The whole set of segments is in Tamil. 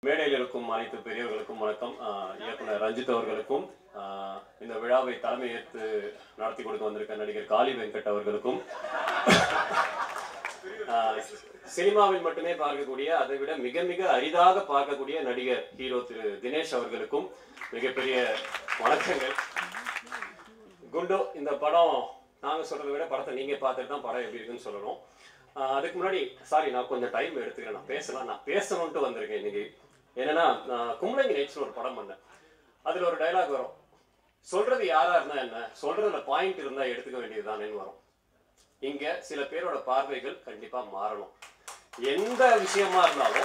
மேடையில் இருக்கும் அனைத்து பெரியவர்களுக்கும் வணக்கம் ஆஹ் இயக்குனர் ரஞ்சித் அவர்களுக்கும் ஆஹ் இந்த விழாவை தலைமை ஏற்று நடத்தி கொடுக்க வந்திருக்க நடிகர் காளி வெங்கட் அவர்களுக்கும் ஆஹ் சினிமாவில் மட்டுமே பார்க்கக்கூடிய அதை விட மிக மிக அரிதாக பார்க்கக்கூடிய நடிகர் ஹீரோ திரு தினேஷ் அவர்களுக்கும் மிகப்பெரிய வணக்கங்கள் குண்டு இந்த படம் நாங்க சொல்றதை விட படத்தை நீங்க பார்த்துட்டு தான் படம் எப்படி இருக்குன்னு சொல்லணும் ஆஹ் அதுக்கு முன்னாடி சாரி நான் கொஞ்சம் டைம் எடுத்துக்கிறேன் நான் பேசலாம் நான் பேசணும்ட்டு வந்திருக்கேன் இன்னைக்கு என்னன்னா நான் கும்பலங்கி நைட்ஸ்ல ஒரு படம் பண்ணேன் அதுல ஒரு டைலாக் வரும் சொல்றது யாரா இருந்தா என்ன சொல்றதுல பாயிண்ட் இருந்தா எடுத்துக்க வேண்டியதுதானேன்னு வரும் இங்க சில பேரோட பார்வைகள் கண்டிப்பா மாறணும் எந்த விஷயமா இருந்தாலும்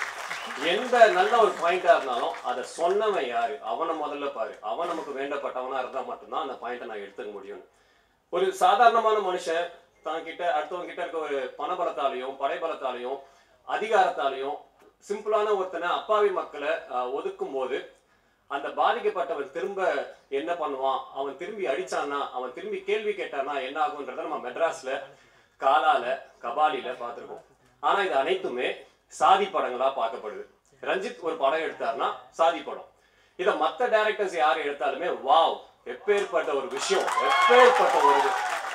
எந்த நல்ல ஒரு பாயிண்டா இருந்தாலும் அதை சொன்னவன் யாரு அவனை முதல்ல பாரு அவன் நமக்கு வேண்டப்பட்டவனா இருந்தா மட்டும்தான் அந்த பாயிண்ட்டை நான் எடுத்துக்க முடியும் ஒரு சாதாரணமான மனுஷன் தான் கிட்ட அடுத்தவங்க கிட்ட இருக்க ஒரு பணபலத்தாலையும் படைபலத்தாலையும் அதிகாரத்தாலையும் சிம்பிளான ஒருத்தனை அப்பாவி மக்களை ஆஹ், ஒதுக்கும் போது அந்த பாதிக்கப்பட்டவன் திரும்ப என்ன பண்ணுவான் அவன் திரும்பி அடிச்சானா அவன் திரும்பி கேள்வி கேட்டானா என்ன ஆகுன்றத நம்ம மெட்ராஸ்ல காலால கபாலில பார்த்திருக்கோம் ஆனா இது அனைத்துமே சாதி படங்களா பார்க்கப்படுது ரஞ்சித் ஒரு படம் எடுத்தாருன்னா சாதி படம் இத மத்த டைரக்டர்ஸ் யார் எடுத்தாலுமே வாவ் எப்பேற்பட்ட ஒரு விஷயம் எப்பேற்பட்ட ஒரு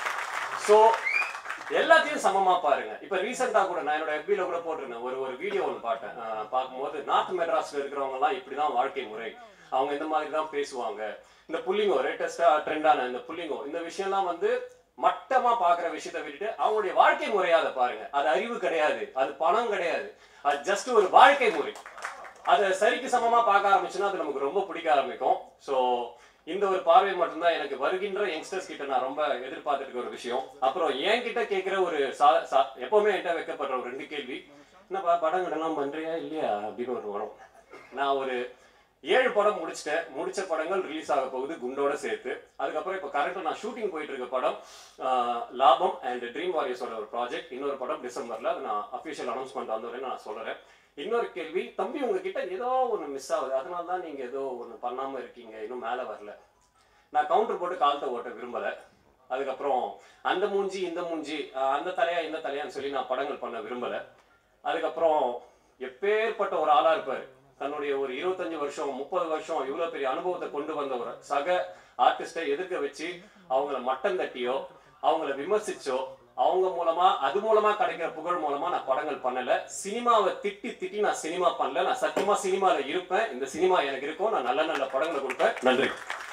சோ எல்லாத்தையும் சமமா பாருங்க இப்ப ரீசெண்டா கூட நான் என்னோட FB ல கூட போட்டிருந்தேன் ஒரு ஒரு வீடியோ ஒன்று பார்த்தேன் அஹ் பார்க்கும்போது நார்த் மெட்ராஸ்ல இருக்கிறவங்க எல்லாம் இப்படிதான் வாழ்க்கை முறை அவங்க இந்த மாதிரி தான் பேசுவாங்க இந்த புள்ளிங்கோ லேட்டஸ்டா ட்ரெண்டான இந்த புள்ளிங்கோ இந்த விஷயம்லாம் வந்து மட்டமா பாக்குற விஷயத்தை விட்டுட்டு அவங்களுடைய வாழ்க்கை முறையை அதை பாருங்க அது அறிவு கிடையாது அது பணம் கிடையாது அது ஜஸ்ட் ஒரு வாழ்க்கை முறை அதை சரிக்கு சமமா பார்க்க ஆரம்பிச்சுன்னா அது நமக்கு ரொம்ப பிடிக்க ஆரம்பிக்கும் ஸோ இந்த ஒரு பார்வை மட்டும்தான் எனக்கு வருகின்ற யங்ஸ்டர்ஸ் கிட்ட நான் ரொம்ப எதிர்பார்த்துட்டு இருக்க ஒரு விஷயம் அப்புறம் என்கிட்ட கேட்கிற ஒரு சா சா- எப்பவுமே என்கிட்ட வைக்கப்படுற ஒரு ரெண்டு கேள்வி என்னப்பா படம் கிடலாம் பண்றியா இல்லையா அப்படின்னு ஒரு வரும் நான் ஒரு ஏழு படம் முடிச்சிட்டேன் முடிச்ச படங்கள் ரிலீஸ் ஆக போகுது குண்டோட சேர்த்து அதுக்கப்புறம் இப்போ கரெக்டாக நான் ஷூட்டிங் போயிட்டு இருக்க படம் ஆஹ், லாபம் அண்ட் ட்ரீம் வாரியர்ஸோட ஒரு ப்ராஜெக்ட் இன்னொரு படம் டிசம்பர்ல அது நான் அஃபிஷியல் அனௌன்ஸ்மெண்ட் வந்தவரை நான் சொல்றேன் இன்னொரு கேள்வி தம்பி உங்ககிட்ட ஏதோ ஒன்று மிஸ் ஆகுது அதனால தான் நீங்க ஏதோ ஒன்று பண்ணாம இருக்கீங்க இன்னும் மேலே வரல நான் கவுண்டர் போட்டு காலத்தை ஓட்ட விரும்பல அதுக்கப்புறம் அந்த மூஞ்சி இந்த மூஞ்சி ஆஹ், அந்த தலையா இந்த தலையான்னு சொல்லி நான் படங்கள் பண்ண விரும்பல அதுக்கப்புறம் எப்பேற்பட்ட ஒரு ஆளா இருப்பாரு தன்னுடைய ஒரு இருபத்தஞ்சு வருஷம் முப்பது வருஷம் இவ்வளவு பெரிய அனுபவத்தை கொண்டு வந்த ஒரு சக ஆர்டிஸ்டை எதிர்க்க வச்சு அவங்கள மட்டம் தட்டியோ அவங்கள விமர்சிச்சோ அவங்க மூலமா அது மூலமா கிடைக்கிற புகழ் மூலமா நான் படங்கள் பண்ணல சினிமாவை திட்டி திட்டி நான் சினிமா பண்ணல நான் சத்தியமா சினிமால இருப்பேன் இந்த சினிமா எனக்கு இருக்கும் நான் நல்ல நல்ல படங்களை கொடுப்பேன் நன்றி